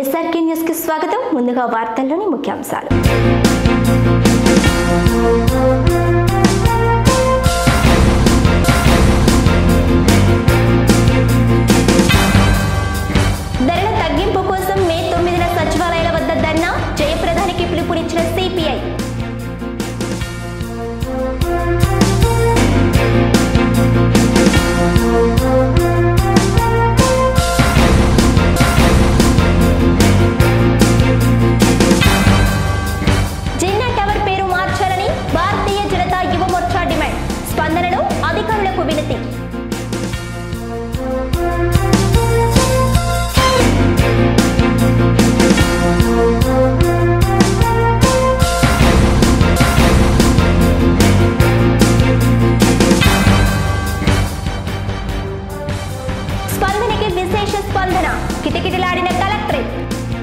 SRK news కి స్వాగతం ముందుగా వార్తల్లోని ముఖ్యాంశాలు ధరల తగ్గింపు కోసం మే తొమ్మిదిన సచివాలయాల వద్ద ధర్నా జయప్రదానికి పిలుపునిచ్చిన సిపిఐ జిన్నా టవర్ పేరు మార్చాలని భారతీయ జనతా యువ మోర్చా డిమాండ్ స్పందనలో అధికారులకు వినతి స్పందనకి విశేష స్పందన కిటకిటలాడిన కలెక్టరేట్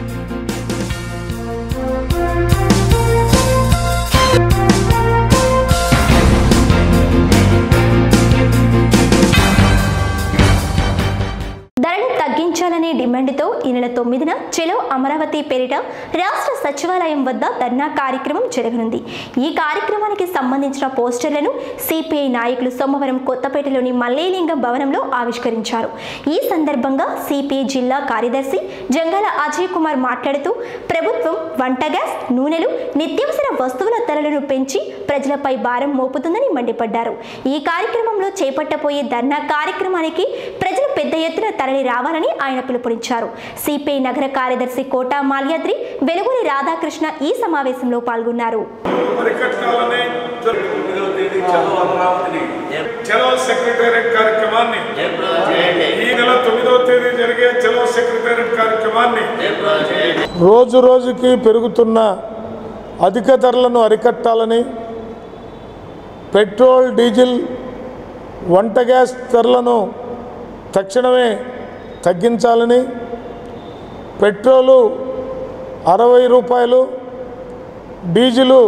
ధరలు తగ్గించాలనే డిమాండ్తో ఈ నెల తొమ్మిదిన చెలో అమరావతి పేరిట రాష్ట్ర సచివాలయం వద్ద ధర్నా కార్యక్రమం జరగనుంది ఈ కార్యక్రమానికి సంబంధించిన పోస్టర్లను సిపిఐ నాయకులు సోమవారం కొత్తపేటలోని మల్లేలింగం భవనంలో ఆవిష్కరించారు ఈ సందర్భంగా సిపిఐ జిల్లా కార్యదర్శి జంగాల అజయ్ కుమార్ మాట్లాడుతూ ప్రభుత్వం వంట గ్యాస్ నూనెలు నిత్యావసర వస్తువుల ధరలను పెంచి ప్రజలపై భారం మోపుతుందని మండిపడ్డారు ఈ కార్యక్రమంలో చేపట్టబోయే ధర్నా కార్యక్రమానికి ప్రజలు పెద్ద ఎత్తున తరలి రావాలని ఆయన పిలుపునిచ్చారు సిపిఐ నగర కార్యదర్శి కోటా మాల్యాద్రి వెలుగురి రాధాకృష్ణ ఈ సమావేశంలో పాల్గొన్నారు అరికట్టాలని తొమ్మిదవ తేదీ చదువు అమరావతిని చలో సెక్రటేరియట్ కార్యక్రమాన్ని జయప్రదం చేయండి ఈ నెల తొమ్మిదవ తేదీ జరిగే చలో సెక్రటేరియట్ కార్యక్రమాన్ని జయప్రదం చేయండి రోజు రోజుకి పెరుగుతున్న అధిక ధరలను అరికట్టాలని పెట్రోల్ డీజిల్ వంట గ్యాస్ ధరలను తక్షణమే తగ్గించాలని పెట్రోలు అరవై రూపాయలు డీజిలు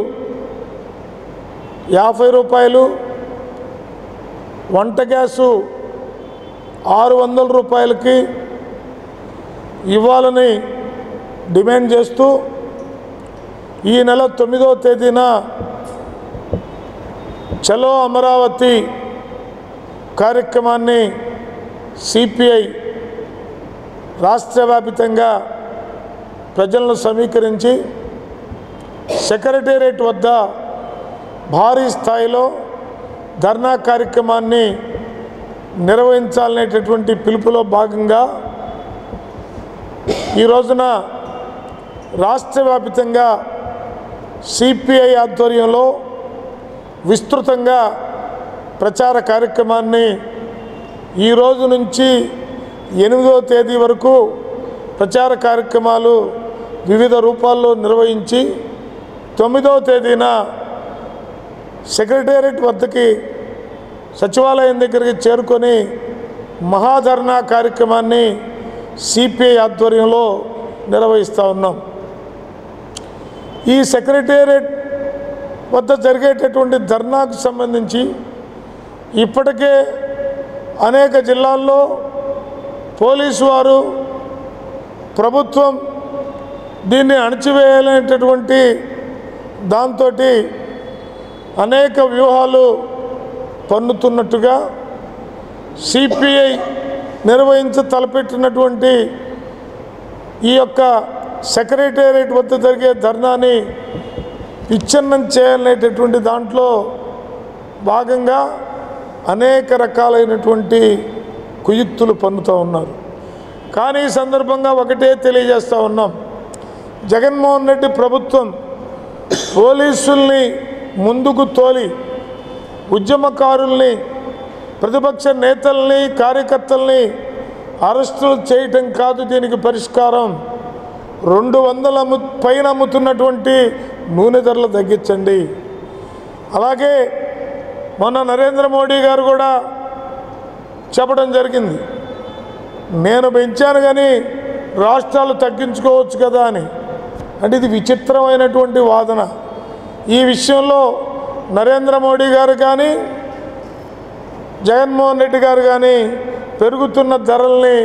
యాభై రూపాయలు వంట గ్యాసు ఆరు వందల రూపాయలకి ఇవ్వాలని డిమాండ్ చేస్తూ ఈ నెల తొమ్మిదవ తేదీన చలో అమరావతి కార్యక్రమాన్ని సిపిఐ రాష్ట్ర వ్యాపితంగా ప్రజలను సమీకరించి సెక్రటేరియట్ వద్ద భారీ స్థాయిలో ధర్నా కార్యక్రమాన్ని నిర్వహించాలనేటటువంటి పిలుపులో భాగంగా ఈ రోజున రాష్ట్ర వ్యాపితంగా సిపిఐ ఆధ్వర్యంలో విస్తృతంగా ప్రచార కార్యక్రమాన్ని ఈ రోజు నుంచి ఎనిమిదవ తేదీ వరకు ప్రచార కార్యక్రమాలు వివిధ రూపాల్లో నిర్వహించి తొమ్మిదవ తేదీన సెక్రటేరియట్ వద్దకి సచివాలయం దగ్గరికి చేరుకొని మహాధర్నా కార్యక్రమాన్ని సిపిఐ ఆధ్వర్యంలో నిర్వహిస్తూ ఉన్నాం ఈ సెక్రటేరియట్ వద్ద జరిగేటటువంటి ధర్నాకు సంబంధించి ఇప్పటికే అనేక జిల్లాల్లో పోలీసు వారు ప్రభుత్వం దీన్ని అణచివేయాలనేటటువంటి దాంతో అనేక వ్యూహాలు పన్నుతున్నట్టుగా సిపిఐ నిర్వహించ తలపెట్టినటువంటి ఈ యొక్క సెక్రటేరియట్ వద్ద జరిగే ధర్నాని విచ్ఛిన్నం చేయాలనేటటువంటి దాంట్లో భాగంగా అనేక రకాలైనటువంటి కుయుక్తులు పన్నుతూ ఉన్నారు కానీ ఈ సందర్భంగా ఒకటే తెలియజేస్తూ ఉన్నాం జగన్మోహన్ రెడ్డి ప్రభుత్వం పోలీసుల్ని ముందుకు తోలి ఉద్యమకారుల్ని ప్రతిపక్ష నేతల్ని కార్యకర్తల్ని అరెస్టులు చేయటం కాదు దీనికి పరిష్కారం రెండు వందల అమ్ము పైన అమ్ముతున్నటువంటి నూనె ధరలు తగ్గించండి అలాగే మొన్న నరేంద్ర మోడీ గారు కూడా చెప్పడం జరిగింది నేను పెంచాను కానీ రాష్ట్రాలు తగ్గించుకోవచ్చు కదా అని అంటే ఇది విచిత్రమైనటువంటి వాదన ఈ విషయంలో నరేంద్ర మోడీ గారు కానీ జగన్మోహన్ రెడ్డి గారు కానీ పెరుగుతున్న ధరల్ని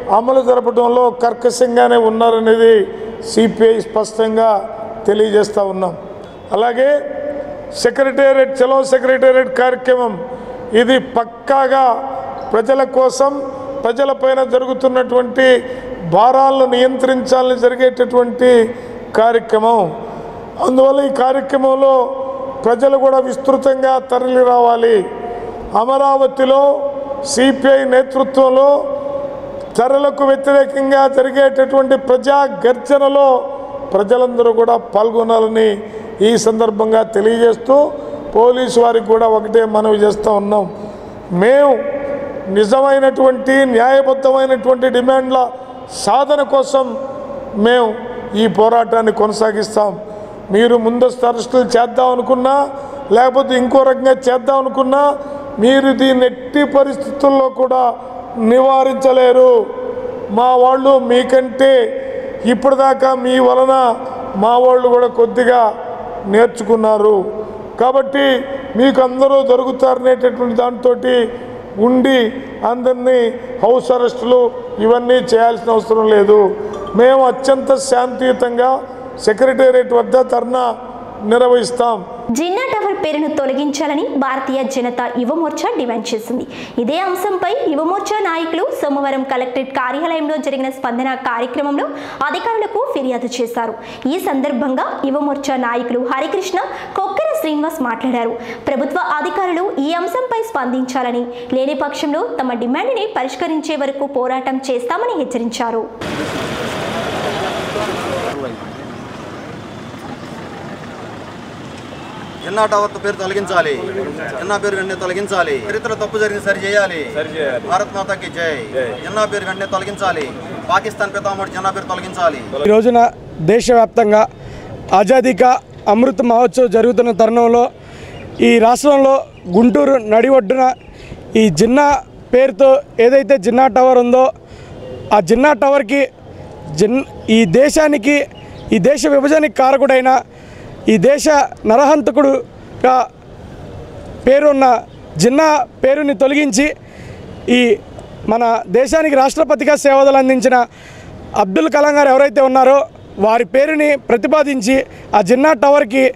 అమలు జరపడంలో కర్కశంగానే ఉన్నారనేది సిపిఐ స్పష్టంగా తెలియజేస్తూ ఉన్నాం అలాగే సెక్రటేరియట్ చలో సెక్రటేరియట్ కార్యక్రమం ఇది పక్కాగా ప్రజల కోసం ప్రజలపైన జరుగుతున్నటువంటి భారాలను నియంత్రించాలని జరిగేటటువంటి కార్యక్రమం అందువల్ల ఈ కార్యక్రమంలో ప్రజలు కూడా విస్తృతంగా తరలి రావాలి అమరావతిలో సిపిఐ నేతృత్వంలో ధరలకు వ్యతిరేకంగా జరిగేటటువంటి ప్రజా గర్జనలో ప్రజలందరూ కూడా పాల్గొనాలని ఈ సందర్భంగా తెలియజేస్తూ పోలీసు వారికి కూడా ఒకటే మనవి చేస్తూ ఉన్నాం మేము నిజమైనటువంటి న్యాయబద్ధమైనటువంటి డిమాండ్ల సాధన కోసం మేము ఈ పోరాటాన్ని కొనసాగిస్తాం మీరు ముందస్తు అరెస్టులు చేద్దాం అనుకున్నా లేకపోతే ఇంకో రకంగా చేద్దాం అనుకున్నా మీరు దీన్ని ఎట్టి పరిస్థితుల్లో కూడా నివారించలేరు మా వాళ్ళు మీకంటే ఇప్పటిదాకా మీ వలన మా వాళ్ళు కూడా కొద్దిగా నేర్చుకున్నారు కాబట్టి మీకు అందరూ దొరుకుతారనేటటువంటి దాంతో ఉండి అందరినీ హౌస్ అరెస్టులు ఇవన్నీ చేయాల్సిన అవసరం లేదు మేము అత్యంత శాంతియుతంగా సెక్రటేరియట్ వద్ద ధర్నా నిర్వహిస్తాం జిన్నా టవర్ పేరును తొలగించాలని భారతీయ జనతా యువమోర్చా డిమాండ్ చేసింది ఇదే అంశంపై యువమోర్చా నాయకులు సోమవారం కలెక్టరేట్ కార్యాలయంలో జరిగిన స్పందన కార్యక్రమంలో అధికారులకు ఫిర్యాదు చేశారు ఈ సందర్భంగా యువమోర్చా నాయకులు హరికృష్ణ కొక్కెర శ్రీనివాస్ మాట్లాడారు ప్రభుత్వ అధికారులు ఈ అంశంపై స్పందించాలని లేని పక్షంలో తమ డిమాండ్ని పరిష్కరించే వరకు పోరాటం చేస్తామని హెచ్చరించారు ఎన్నా టవర్ పేరు తొలగించాలి ఎన్నా పేరు వెంటనే తొలగించాలి చరిత్ర తప్పు జరిగింది సరి చేయాలి భారత్ మాతాకి జై ఎన్నా పేరు వెంటనే తొలగించాలి పాకిస్తాన్ పితామహుడు జన్నా పేరు తొలగించాలి ఈ రోజున దేశవ్యాప్తంగా ఆజాదీ కా అమృత్ మహోత్సవ్ జరుగుతున్న తరుణంలో ఈ రాష్ట్రంలో గుంటూరు నడి ఒడ్డున ఈ జిన్నా పేరుతో ఏదైతే జిన్నా టవర్ ఉందో ఆ జిన్నా టవర్కి జిన్ ఈ దేశానికి ఈ దేశ విభజనకి కారకుడైన ఈ దేశ నరహంతకుడుగా పేరున్న జిన్నా పేరుని తొలగించి ఈ మన దేశానికి రాష్ట్రపతిగా సేవలు అందించిన అబ్దుల్ కలాం గారు ఎవరైతే ఉన్నారో వారి పేరుని ప్రతిపాదించి ఆ జిన్నా టవర్కి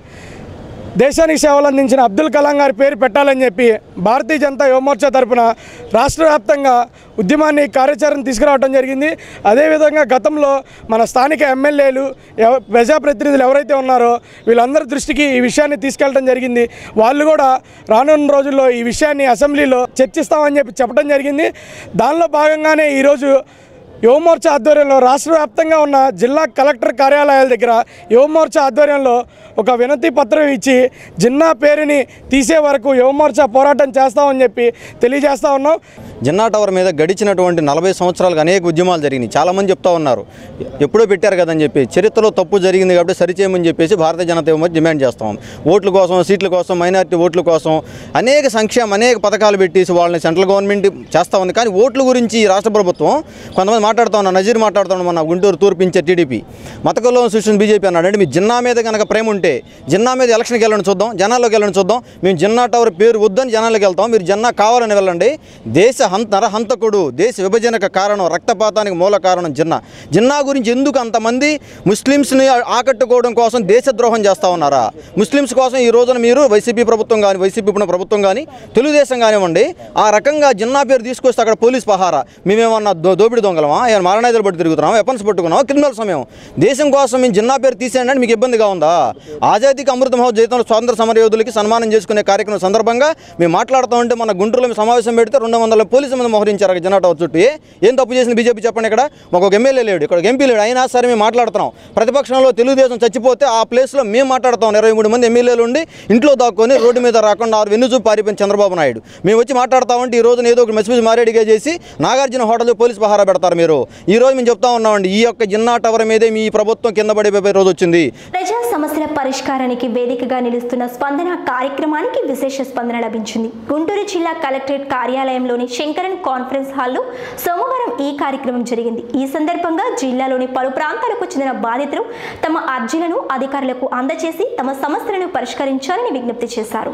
దేశానికి సేవలు అందించిన అబ్దుల్ కలాం గారి పేరు పెట్టాలని చెప్పి భారతీయ జనతా యువమోర్చా తరపున రాష్ట్ర వ్యాప్తంగా ఉద్యమాన్ని కార్యాచరణ తీసుకురావడం జరిగింది అదేవిధంగా గతంలో మన స్థానిక ఎమ్మెల్యేలు ఎవ ప్రజాప్రతినిధులు ఎవరైతే ఉన్నారో వీళ్ళందరి దృష్టికి ఈ విషయాన్ని తీసుకెళ్ళడం జరిగింది వాళ్ళు కూడా రానున్న రోజుల్లో ఈ విషయాన్ని అసెంబ్లీలో చర్చిస్తామని చెప్పి చెప్పడం జరిగింది దానిలో భాగంగానే ఈరోజు యువమోర్చా ఆధ్వర్యంలో రాష్ట్ర వ్యాప్తంగా ఉన్న జిల్లా కలెక్టర్ కార్యాలయాల దగ్గర యువమోర్చా ఆధ్వర్యంలో ఒక వినతి పత్రం ఇచ్చి జిన్నా పేరుని తీసే వరకు యువమోర్చా పోరాటం చేస్తామని చెప్పి తెలియజేస్తా ఉన్నాం జిన్నా టవర్ మీద గడిచినటువంటి నలభై సంవత్సరాలుగా అనేక ఉద్యమాలు జరిగినాయి చాలామంది చెప్తా ఉన్నారు ఎప్పుడో పెట్టారు కదని చెప్పి చరిత్రలో తప్పు జరిగింది కాబట్టి సరిచేయమని చెప్పేసి భారతీయ జనతా యువమోర్చా డిమాండ్ చేస్తాం ఓట్ల కోసం సీట్ల కోసం మైనారిటీ ఓట్ల కోసం అనేక సంక్షేమ అనేక పథకాలు పెట్టేసి వాళ్ళని సెంట్రల్ గవర్నమెంట్ చేస్తూ ఉంది కానీ ఓట్ల గురించి ఈ రాష్ట్ర ప్రభుత్వం కొంతమంది మాట్లాడుతూ ఉన్నారు నజీర్ మాట్లాడుతూ ఉన్నాం మన గుంటూరు తూర్పించే టీడీపీ మతకుల్లో సృష్టించిన బీజేపీ అన్నాడు అంటే మీ జిన్నా మీద కనుక ప్రేమ ఉంటే జిన్నా మీద ఎలక్షన్కి వెళ్ళండి చూద్దాం జనాల్లోకి వెళ్ళండి చూద్దాం మేము జిన్నా టవర్ పేరు వద్దని జనాల్లోకి వెళ్తాం మీరు జిన్నా కావాలని వెళ్ళండి దేశ హంత నరహంతకుడు దేశ విభజనకు కారణం రక్తపాతానికి మూల కారణం జిన్నా జిన్నా గురించి ఎందుకు అంతమంది ముస్లిమ్స్ని ఆకట్టుకోవడం కోసం దేశద్రోహం చేస్తూ ఉన్నారా ముస్లిమ్స్ కోసం ఈ రోజున మీరు వైసీపీ ప్రభుత్వం కానీ వైసీపీ ఉన్న ప్రభుత్వం కానీ తెలుగుదేశం కానివ్వండి ఆ రకంగా జిన్నా పేరు తీసుకొస్తే అక్కడ పోలీస్ పహారా మేమేమన్నా దో దోపిడి దొంగలమా ఏమైనా మారణాయుధాలు పట్టి తిరుగుతున్నాం వెపన్స్ పట్టుకున్నాం క్రిమినల్ సమయం దేశం కోసం మేము జిన్నా పేరు తీసేయండి అని మీకు ఇబ్బందిగా ఉందా ఆజాదీకి అమృత మహోత్సవ జీవితంలో స్వాతంత్ర సమర యోధులకి సన్మానం చేసుకునే కార్యక్రమం సందర్భంగా మేము మాట్లాడుతూ ఉంటే మన గుంటూరులో మేము సమావేశం పెడితే రెండు వందల పోలీసుల మంది మోహరించారు అక్కడ జనాటో చుట్టూ ఏ? ఏం తప్పు చేసింది బీజేపీ చెప్పండి ఇక్కడ మాకు ఒక ఎమ్మెల్యే లేడు ఇక్కడ ఒక ఎంపీ లేడు అయినా సరే మేము మాట్లాడుతున్నాం ప్రతిపక్షంలో తెలుగుదేశం చచ్చిపోతే ఆ ప్లేస్లో మేము మాట్లాడుతాం ఇరవై మూడు మంది ఎమ్మెల్యేలు ఉండి ఇంట్లో దాక్కొని రోడ్డు మీద రాకుండా ఆరు వెన్ను చూపు పారిపోయిన చంద్రబాబు నాయుడు మేము వచ్చి మాట్లాడతామంటే ఈ రోజున ఏదో ఒక మెసేజ్ మారేడిగా చేసి నాగార్జున హోటల్ పోలీస్ పహారా పెడతారు మీరు ఈ రోజు మేము చెప్తా ఉన్నామండి ఈ యొక్క జిన్నా టవర్ మీదే మీ ప్రభుత్వం కింద పడిపోయే రోజు వచ్చింది ప్రజా సమస్యల పరిష్కారానికి వేదికగా నిలుస్తున్న స్పందన కార్యక్రమానికి విశేష స్పందన లభించింది గుంటూరు జిల్లా కలెక్టరేట్ కార్యాలయంలోని శంకరన్ కాన్ఫరెన్స్ హాల్లో సోమవారం ఈ కార్యక్రమం జరిగింది ఈ సందర్భంగా జిల్లాలోని పలు ప్రాంతాలకు చెందిన బాధితులు తమ అర్జీలను అధికారులకు అందజేసి తమ సమస్యలను పరిష్కరించాలని విజ్ఞప్తి చేశారు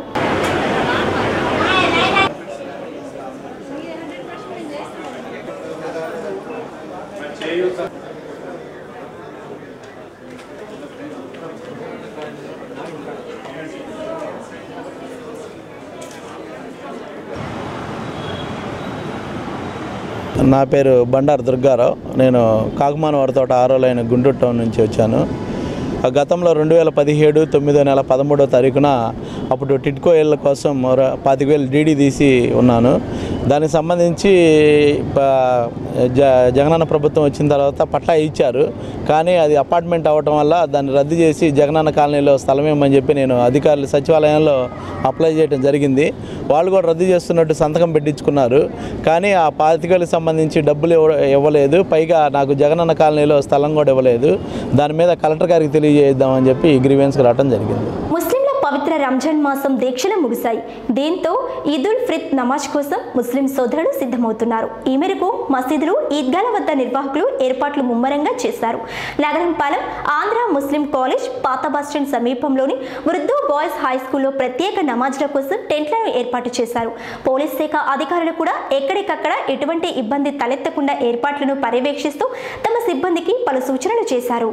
నా పేరు బండారు దుర్గారావు నేను కాకుమాన వరతోట ఆరో లైన్ గుంటూరు టౌన్ నుంచి వచ్చాను ఆ గతంలో రెండు వేల పదిహేడు తొమ్మిదో నెల పదమూడో తారీఖున అప్పుడు టిడ్కో ఇళ్ళ కోసం ఒక పాతిక వేలు డీడీ తీసి ఉన్నాను దానికి సంబంధించి ప- జ జగనన్న ప్రభుత్వం వచ్చిన తర్వాత పట్టా ఇచ్చారు కానీ అది అపార్ట్మెంట్ అవ్వటం వల్ల దాన్ని రద్దు చేసి జగనన్న కాలనీలో స్థలం ఇవ్వమని చెప్పి నేను అధికారులు సచివాలయంలో అప్లై చేయడం జరిగింది వాళ్ళు కూడా రద్దు చేస్తున్నట్టు సంతకం పెట్టించుకున్నారు కానీ ఆ పాతికలకు సంబంధించి డబ్బులు ఇవ్వ ఇవ్వలేదు పైగా నాకు జగనన్న కాలనీలో స్థలం కూడా ఇవ్వలేదు దాని మీద కలెక్టర్ గారికి తెలియజేద్దామని చెప్పి గ్రీవెన్స్కి రావడం జరిగింది ముస్లింల పవిత్ర రంజాన్ మాసం దీక్షలు ముగిశాయి దీంతో ఈదుల్ ఫిత్ నమాజ్ కోసం ముస్లిం సోదరులు సిద్ధమవుతున్నారు ఈ మేరకు మసీదులు ఈద్గాల వద్ద నిర్వాహకులు ఏర్పాట్లు ముమ్మరంగా చేశారు Nagarampalem Andhra Muslim college పాత బస్టాండ్ సమీపంలోని వృద్ధు బాయ్స్ హై స్కూల్లో ప్రత్యేక నమాజ్ల కోసం టెంట్లను ఏర్పాటు చేశారు పోలీస్ శాఖ అధికారులు కూడా ఎక్కడికక్కడ ఎటువంటి ఇబ్బంది తలెత్తకుండా ఏర్పాట్లను పర్యవేక్షిస్తూ తమ సిబ్బందికి పలు సూచనలు చేశారు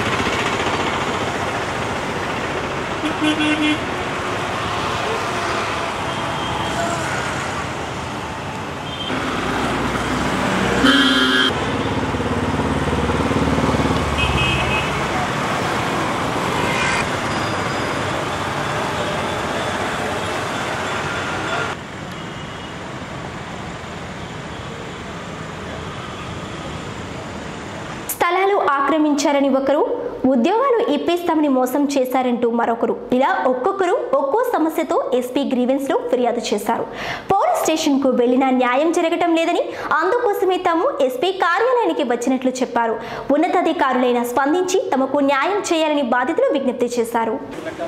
స్థలాలు ఆక్రమించారని ఒకరు ఉద్యోగాలు ఇప్పిస్తామని మోసం చేశారంటూ మరొకరు ఇలా ఒక్కొక్కరు ఒక్కో సమస్యతో ఎస్పీ గ్రీవెన్స్ లో ఫిర్యాదు చేశారు పోలీస్ స్టేషన్ కు వెళ్లినా న్యాయం జరగటం లేదని అందుకోసమే తాము ఎస్పీ కార్యాలయానికి వచ్చినట్లు చెప్పారు ఉన్నతాధికారులైన స్పందించి తమకు న్యాయం చేయాలని బాధితులు విజ్ఞప్తి చేశారు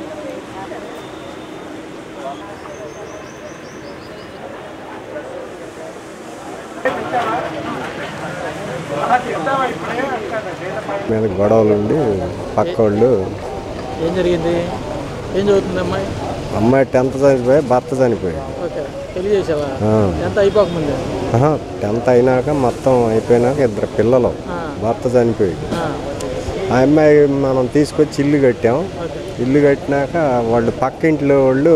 మీద గొడవలు ఉండి పక్క వాళ్ళు ఏం జరిగింది ఏం చదువుతుంది అమ్మాయి అమ్మాయి టెన్త్ చనిపోయి భర్త చనిపోయాడు ఓకే తెలియజేసావా ఆ. ఎంత అయిపోకముందే ఆహా, టెన్త్ అయినాక మొత్తం అయిపోయినాక ఇద్దరు పిల్లలు భర్త చనిపోయాడు ఆ, ఆ అమ్మాయి మనం తీసుకొచ్చి ఇల్లు కట్టాం ఇల్లు కట్టినాక వాళ్ళు పక్క ఇంట్లో వాళ్ళు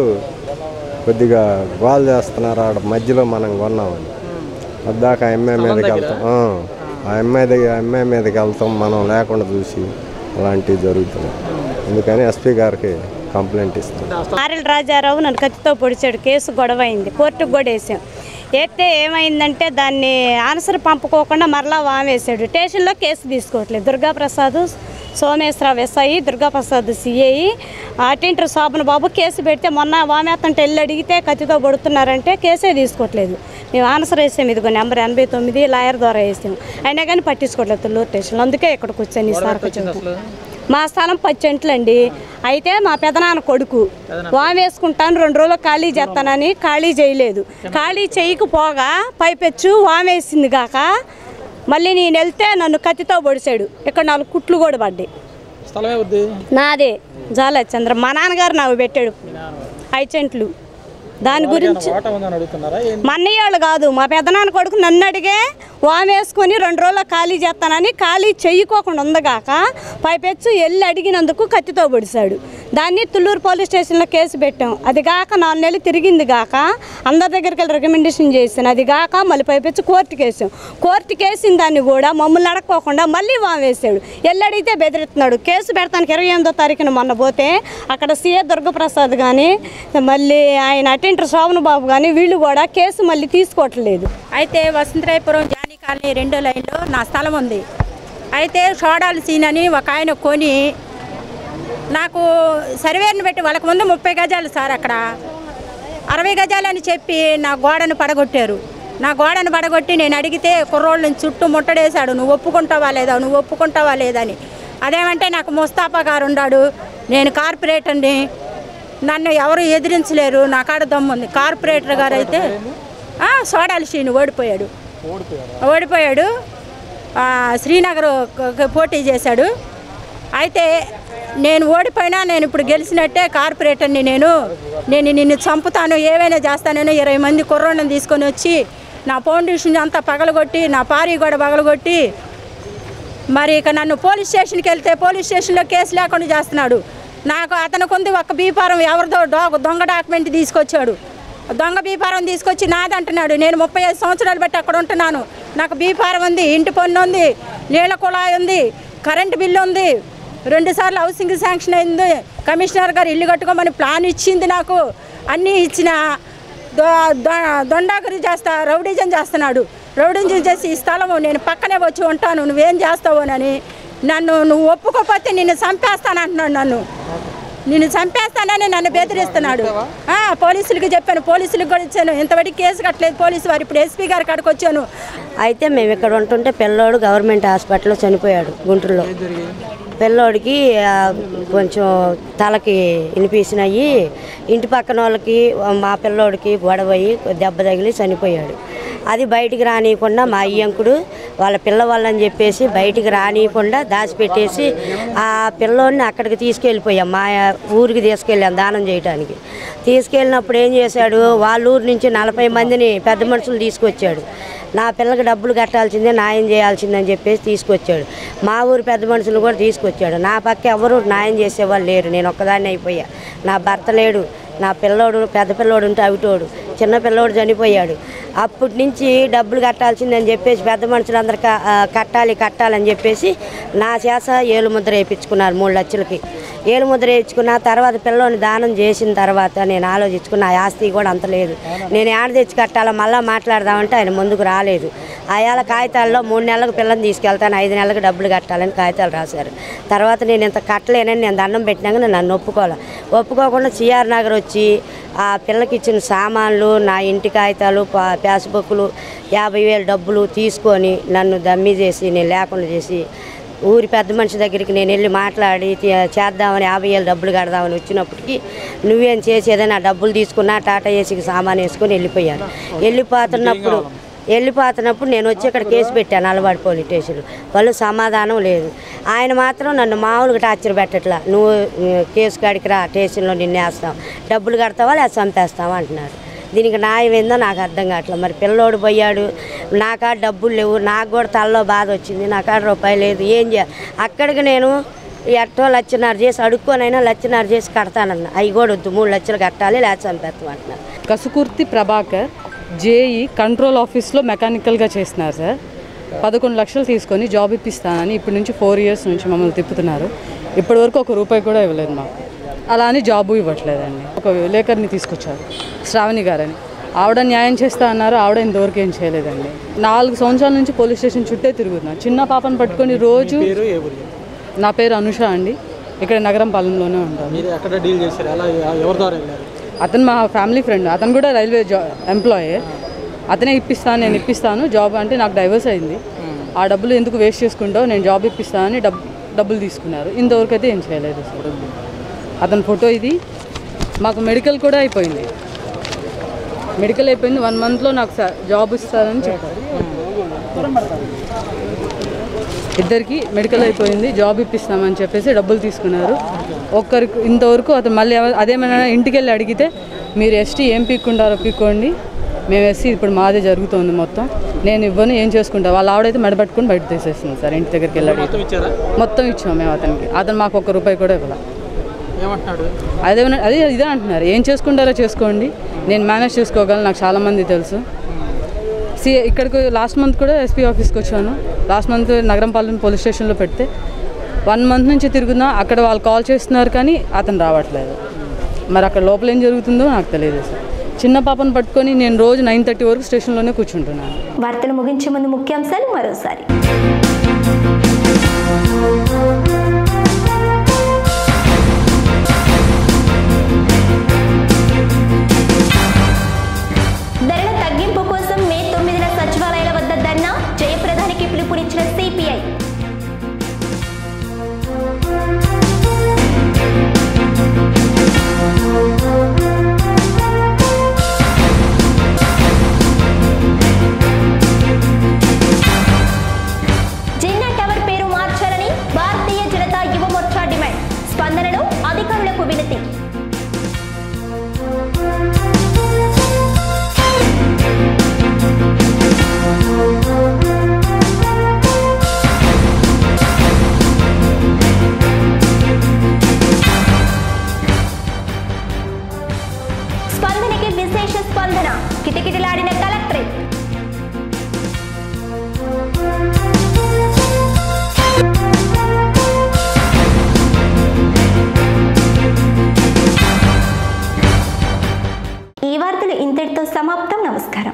కొద్దిగా గోల్ చేస్తున్నారు ఆడ మధ్యలో మనం కొన్నామని వద్దాక ఆ అమ్మాయి మీదకి వెళ్తాం ఆ, ఆ అమ్మాయి దగ్గర ఆ అమ్మాయి మీదకి వెళ్తాం మనం లేకుండా చూసి అలాంటివి జరుగుతున్నాయి అందుకని ఎస్పీ గారికి కంప్లైంట్ ఇస్తాం ఆర్ఎల్ రాజారావు నన్ను కత్తితో పొడిచాడు కేసు గొడవ అయింది కోర్టుకు కూడా వేసాం వేస్తే ఏమైందంటే దాన్ని ఆన్సర్ పంపుకోకుండా మరలా వామేశాడు స్టేషన్లో కేసు తీసుకోవట్లేదు Durgaprasad Someswararao SI Durgaprasad CI attender Shobhan Babu case పెడితే మొన్న వామేత్తంటే వెళ్ళి అడిగితే కత్తితో పడుతున్నారంటే కేసే తీసుకోవట్లేదు మేము ఆన్సర్ వేసాం ఇదిగో నెంబర్ ఎనభై తొమ్మిది లాయర్ ద్వారా వేసాం అయినా కానీ పట్టించుకోవట్లేదు తుళ్ళూరు స్టేషన్లో అందుకే ఇక్కడికి వచ్చాను ఈసారి అసలు మా స్థలం పచ్చెంట్లండి అయితే మా పెదనాన్న కొడుకు వామ్ వేసుకుంటాను రెండు రోజులు ఖాళీ చేస్తానని ఖాళీ చేయలేదు ఖాళీ చేయకపోగా పైపెచ్చు వామ్ వేసింది కాక మళ్ళీ నేను వెళ్తే నన్ను కత్తితో పొడిచాడు ఇక్కడ నాలుగు కుట్లు కూడా పడ్డాయి స్థలం ఎవరిది నాదే జాల చంద్ర మా నాన్నగారు నాకు పెట్టాడు ఐదు చెంట్లు దాని గురించి వాటా ఉందని అడుగుతున్నారా ఏం మా అన్నయ్య వాళ్ళు కాదు మా పెద్దనాన్న కొడుకు నన్ను అడిగే వామేసుకొని రెండు రోజులు ఖాళీ చేస్తానని ఖాళీ చెయ్యకోకుండా ఉందగాక పైపెచ్చు వెళ్ళి అడిగినందుకు కత్తితో పొడిశాడు దాన్ని తుళ్ళూరు పోలీస్ స్టేషన్లో కేసు పెట్టాం అది కాక నాలుగు నెలలు తిరిగింది కాక అందరి దగ్గరికి వెళ్ళి రికమెండేషన్ చేశాను అది కాక మళ్ళీ పైపెచ్చు కోర్టుకి వేసాం కోర్టుకి వేసిన దాన్ని కూడా మమ్మల్ని అడగకోకుండా మళ్ళీ వామేశాడు వెళ్ళి అడిగితే బెదిరిస్తున్నాడు కేసు పెడతానికి ఇరవై ఎనిమిదో తారీఖున మొన్న పోతే అక్కడ సీఏ దుర్గప్రసాద్ కానీ మళ్ళీ ఆయన అటెంటర్ శోభన్ బాబు కానీ వీళ్ళు కూడా కేసు మళ్ళీ తీసుకోవట్లేదు అయితే వసంతరాయపురం జానీ కాలనీ రెండో లైన్లో నా స్థలం ఉంది అయితే షోడాల సీన్ అని ఒక ఆయన కొని నాకు సర్వేర్ని పెట్టి వాళ్ళకి ముందు ముప్పై గజాలు సార్ అక్కడ అరవై గజాలు అని చెప్పి నా గోడను పడగొట్టారు నా గోడను పడగొట్టి నేను అడిగితే కుర్రోళ్ళని చుట్టూ ముట్టడేశాడు నువ్వు ఒప్పుకుంటావా లేదా నువ్వు ఒప్పుకుంటావా లేదని అదేమంటే నాకు ముస్తాఫా గారు ఉన్నాడు నేను కార్పొరేటర్ని నన్ను ఎవరు ఎదిరించలేరు నా కాడ దమ్ముంది కార్పొరేటర్ గారు అయితే ఆ, సోడాలి శ్రీను ఓడిపోయాడు ఓడిపోయాడు ఆ, శ్రీనగర్ క- క- పోటీ చేశాడు అయితే నేను ఓడిపోయినా నేను ఇప్పుడు గెలిచినట్టే కార్పొరేటర్ని నేను నేను నిన్ను చంపుతాను ఏవైనా చేస్తానని ఇరవై మంది కుర్రోళ్ళని తీసుకొని వచ్చి నా ఫౌండేషన్ అంతా పగలగొట్టి నా పారి కూడా పగలగొట్టి మరి ఇక నన్ను పోలీస్ స్టేషన్కి వెళ్తే పోలీస్ స్టేషన్లో కేసు లేకుండా చేస్తున్నాడు నాకు అతనికి ఉంది ఒక బీపారం ఎవరిదో డో- దొంగ డాక్యుమెంట్ తీసుకొచ్చాడు దొంగ బీపారం తీసుకొచ్చి నాదంటున్నాడు నేను ముప్పై ఐదు సంవత్సరాలు బట్టి అక్కడ ఉంటున్నాను నాకు బీఫారం ఉంది ఇంటి పన్ను ఉంది నీళ్ళ కుళాయి ఉంది కరెంటు బిల్లు ఉంది రెండుసార్లు హౌసింగ్ శాంక్షన్ అయింది కమిషనర్ గారు ఇల్లు కట్టుకోమని ప్లాన్ ఇచ్చింది నాకు అన్నీ ఇచ్చిన దొ- దొ- దొండాకరి చేస్తా రౌడీజం చేస్తున్నాడు రౌడీజం చేసి ఈ స్థలము నేను పక్కనే వచ్చి ఉంటాను నువ్వేం చేస్తావోనని నన్ను నువ్వు ఒప్పుకోకపోతే నిన్ను చంపేస్తానంటున్నాడు నన్ను నిన్ను చంపేస్తానని నన్ను బెదిరిస్తున్నాడు ఆ, పోలీసులకి చెప్పాను పోలీసులకు కూడా ఇచ్చాను ఇంతవరకు కేసు కట్టలేదు పోలీసు వారు ఇప్పుడు ఎస్పీ గారి కాడికి వచ్చాను అయితే మేము ఇక్కడ ఉంటుంటే పిల్లోడు గవర్నమెంట్ హాస్పిటల్లో చనిపోయాడు గుంటూరులో పిల్లోడికి ఆ, కొంచెం తలకి వినిపించినాయి ఇంటి పక్కన వాళ్ళకి మా పిల్లోడికి గొడవ అయ్యి దెబ్బ తగిలి చనిపోయాడు అది బయటికి రానియకుండా మా అయ్యంకుడు వాళ్ళ పిల్లవాళ్ళని చెప్పేసి బయటికి రానియకుండా దాచిపెట్టేసి ఆ పిల్లోడిని అక్కడికి తీసుకెళ్ళిపోయాం మా ఊరికి తీసుకెళ్ళాం దానం చేయడానికి తీసుకెళ్ళినప్పుడు ఏం చేశాడు వాళ్ళ ఊరు నుంచి నలభై మందిని పెద్ద మనుషులు తీసుకొచ్చాడు నా పిల్లకి డబ్బులు కట్టాల్సిందే న్యాయం చేయాల్సిందని చెప్పేసి తీసుకొచ్చాడు మా ఊరు పెద్ద మనుషులు కూడా తీసుకొచ్చాడు నా పక్క ఎవరు న్యాయం చేసేవాళ్ళు లేరు నేను ఒక్కదాన్ని అయిపోయా నా భర్త లేడు నా పిల్లోడు పెద్ద పిల్లోడు ఉంటే అవిటోడు చిన్న పిల్లోడు చనిపోయాడు అప్పటి నుంచి డబ్బులు కట్టాల్సిందని చెప్పేసి పెద్ద మనుషులందరూ క- ఆ, కట్టాలి కట్టాలని చెప్పేసి నా చేత ఏలు ముద్ర వేయించుకున్నారు మూడు లక్షలకి ఏలు ముద్ర వేయించుకున్న తర్వాత పిల్లోని దానం చేసిన తర్వాత నేను ఆలోచించుకున్న ఆ ఆస్తి కూడా అంత లేదు నేను ఏడ తెచ్చి కట్టాలో మళ్ళీ మాట్లాడదామంటే ఆయన ముందుకు రాలేదు ఆయాల కాగితాల్లో మూడు నెలలకు పిల్లని తీసుకెళ్తాను ఐదు నెలలకు డబ్బులు కట్టాలని కాగితాలు రాశారు తర్వాత నేను ఇంత కట్టలేనని నేను దండం పెట్టినాక నేను నన్ను ఒప్పుకోవాలి ఒప్పుకోకుండా సిఆర్ నగర్ వచ్చి ఆ పిల్లకి ఇచ్చిన సామాన్లు నా ఇంటి కాగితాలు పా- పాస్బుక్లు యాభై వేలు డబ్బులు తీసుకొని నన్ను దమ్మి చేసి నేను లేకుండా చేసి ఊరి పెద్ద మనిషి దగ్గరికి నేను వెళ్ళి మాట్లాడి తి- చేద్దామని యాభై వేలు డబ్బులు కడదామని వచ్చినప్పటికి నువ్వేం చేసేదని ఆ డబ్బులు తీసుకున్నా టాటా ఏసీకి సామాన్ వేసుకొని వెళ్ళిపోయాను వెళ్ళిపోతున్నప్పుడు వెళ్ళిపోతున్నప్పుడు నేను వచ్చి ఇక్కడ కేసు పెట్టాను అలవాడు పోలీస్ స్టేషన్ వాళ్ళు సమాధానం లేదు ఆయన మాత్రం నన్ను మామూలుగా టార్చర్ పెట్టట్లా నువ్వు ఉ, కేసు కాడికి రా స్టేషన్లో నిన్ను వేస్తాం డబ్బులు కడతావా లేదా చంపేస్తావా అంటున్నారు దీనికి న్యాయం ఏందో నాకు అర్థం కావట్లేదు మరి పిల్లోడు పోయాడు నా కాడ డబ్బులు లేవు నాకు కూడా తలలో బాధ వచ్చింది నా కాడ రూపాయి లేదు ఏం చేయాలి అక్కడికి నేను ఎట్టో లచ్చన్నర చేసి అడుక్కోనైనా లచ్చన్నర చేసి కడతానన్న అవి కూడా వద్దు మూడు లక్షలు కట్టాలి లేదా చంపేస్తాం అంటున్నారు కసుకుర్తి ప్రభాకర్ జేఈ కంట్రోల్ ఆఫీస్లో మెకానికల్గా చేస్తున్నారు సార్ పదకొండు లక్షలు తీసుకొని జాబ్ ఇప్పిస్తానని ఇప్పటి నుంచి ఫోర్ ఇయర్స్ నుంచి మమ్మల్ని తిప్పుతున్నారు ఇప్పటి వరకు ఒక రూపాయి కూడా ఇవ్వలేదు మాకు అలా అని జాబు ఇవ్వట్లేదండి ఒక విలేకరిని తీసుకొచ్చారు శ్రావణి గారని ఆవిడ న్యాయం చేస్తా అన్నారు ఆవిడ ఇంతవరకు ఏం చేయలేదండి నాలుగు సంవత్సరాల నుంచి పోలీస్ స్టేషన్ చుట్టే తిరుగుతున్నా చిన్న పాపను పట్టుకొని రోజు నా పేరు అనుష అండి ఇక్కడ నగరం పాలెంలోనే ఉంటాను మీరు ఎక్కడ డీల్ చేశారు ఎలా ఎవరి ద్వారా వెళ్ళారు అతను మా ఫ్యామిలీ ఫ్రెండ్ అతను కూడా రైల్వే జా ఎంప్లాయే అతనే ఇప్పిస్తాను నేను ఇప్పిస్తాను జాబ్ అంటే నాకు డైవర్స్ అయింది ఆ డబ్బులు ఎందుకు వేస్ట్ చేసుకుంటావు నేను జాబ్ ఇప్పిస్తానని డబ్ డబ్బులు తీసుకున్నారు ఇంతవరకు అయితే ఏం చేయలేదు సార్ అతని ఫోటో ఇది మాకు మెడికల్ కూడా అయిపోయింది మెడికల్ అయిపోయింది వన్ మంత్లో నాకు సా- జాబ్ ఇస్తారని చెప్పారు ఇద్దరికి మెడికల్ అయిపోయింది జాబ్ ఇప్పిస్తామని చెప్పేసి డబ్బులు తీసుకున్నారు ఒక్కరికి ఇంతవరకు అతను మళ్ళీ ఎవ- అదేమైనా ఇంటికి వెళ్ళి అడిగితే మీరు ఎస్టీ ఏం పీక్కుంటారో పీక్కోండి మేము ఎస్సీ ఇప్పుడు మాదే జరుగుతుంది మొత్తం నేను ఇవ్వను ఏం చేసుకుంటా వాళ్ళ ఆవిడైతే మెడబెట్టుకుని బయట తీసేస్తుంది సార్ ఇంటి దగ్గరికి వెళ్ళి అడిగితే. మొత్తం ఇచ్చారా మొత్తం ఇచ్చాం మేము అతనికి అతను మాకు ఒక్క రూపాయి కూడా ఇవ్వాలి ఏమంటున్నాడు అదేమన్నా అదే ఇదే అంటున్నారు ఏం చేసుకుంటారో చేసుకోండి నేను మేనేజ్ చేసుకోగలను నాకు చాలామంది తెలుసు సి ఇక్కడికి లాస్ట్ మంత్ కూడా ఎస్పీ ఆఫీస్కి వచ్చాను లాస్ట్ మంత్ నగరంపాలెం పోలీస్ స్టేషన్లో పెడితే వన్ మంత్ నుంచి తిరుగుతున్నా అక్కడ వాళ్ళు కాల్ చేస్తున్నారు కానీ అతను రావట్లేదు మరి అక్కడ లోపల ఏం జరుగుతుందో నాకు తెలియదు సార్ చిన్న పాపను పట్టుకొని నేను రోజు నైన్ థర్టీ వరకు స్టేషన్లోనే కూర్చుంటున్నాను వార్తలు ముగించే ముందు ముఖ్యాంశాలు మరోసారి ధరల తగ్గింపు కోసం మే తొమ్మిదిన సచివాలయాల వద్ద ధర్నా జయప్రదానికి పిలుపునిచ్చిన సిపిఐ జిన్నా టవర్ పేరు మార్చాలని భారతీయ జనతా యువ మోర్చా డిమాండ్ స్పందనలో అధికారులకు వినతి స్పందనకి విశేష స్పందన కిటకిటలాడిన కలెక్టరేట్ నమస్కారం